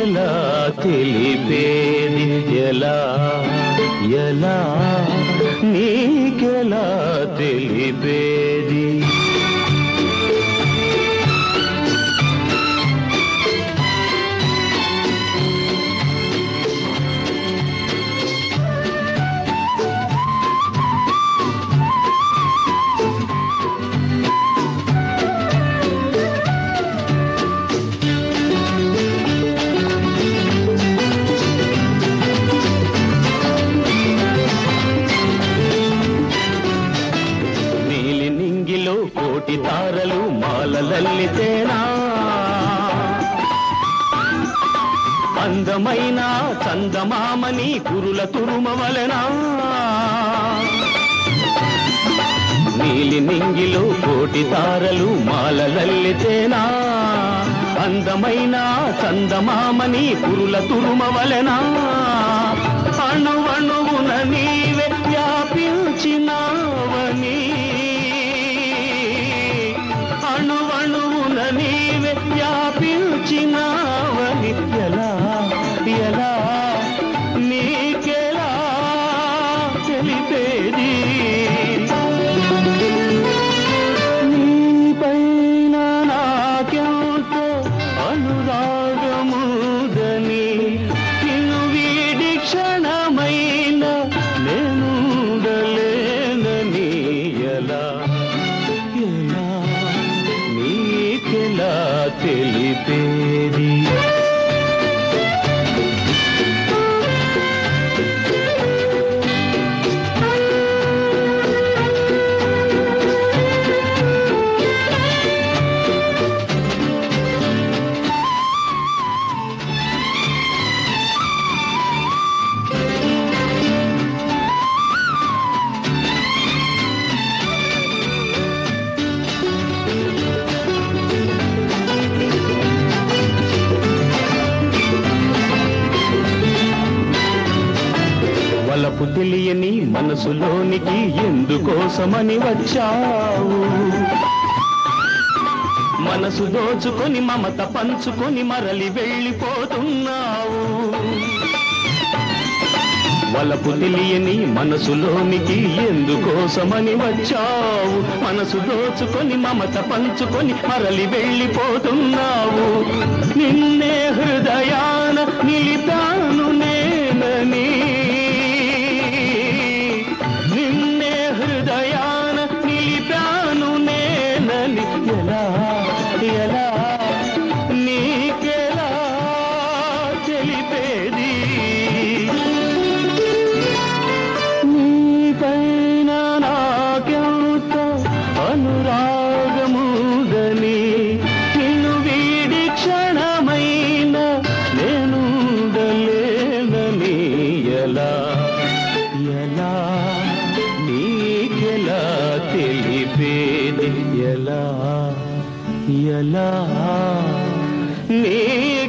నీకెలా తెలిపేది ఎలా ఎలా నీకెలా తెలిపేది నీలి నింగిలో కోటి తారలు మాలలల్లితేనా అందమైన చందమామని కురుల తురుమవలెనా నీలి నింగిలో కోటి తారలు మాలలల్లితేనా అందమైన చందమామని కురుల తురుమవలెనా అణువణువున నీవే వ్యాపించినావని అణువణువున నీవే వ్యాపించినావని ఎలా ఎలా నీకెలా తెలిపేది నీపైన నాకెంతో అనురాగముదని నిన్ను వీడి క్షణమైన నేనుండలేనని ఎలా ఎలా నీకెలా తెలిపేది వలపు తెలియని మనసులోనికి ఎందుకోసమని వచ్చావు మనసు దోచుకొని మమత పంచుకొని మరలి వెళ్ళిపోతున్నావు వలపు తెలియని మనసులోనికి ఎందుకోసమని వచ్చావు మనసు దోచుకొని మమత పంచుకొని మరలి వెళ్ళిపోతున్నావు నిన్నే హృదయాన నిలిపాను నేనని నిన్నే హృదయాన నిలిపాను నేనని ఎలా ఎలా నీకెలా తెలిపేది నీపైన నాకెంత అనురాగముదని నిన్ను వీడి క్షణమైన నేనుండలేనని ఎలా ఎలా నీకెలా తెలిపేది ఎలా ఎలా నీ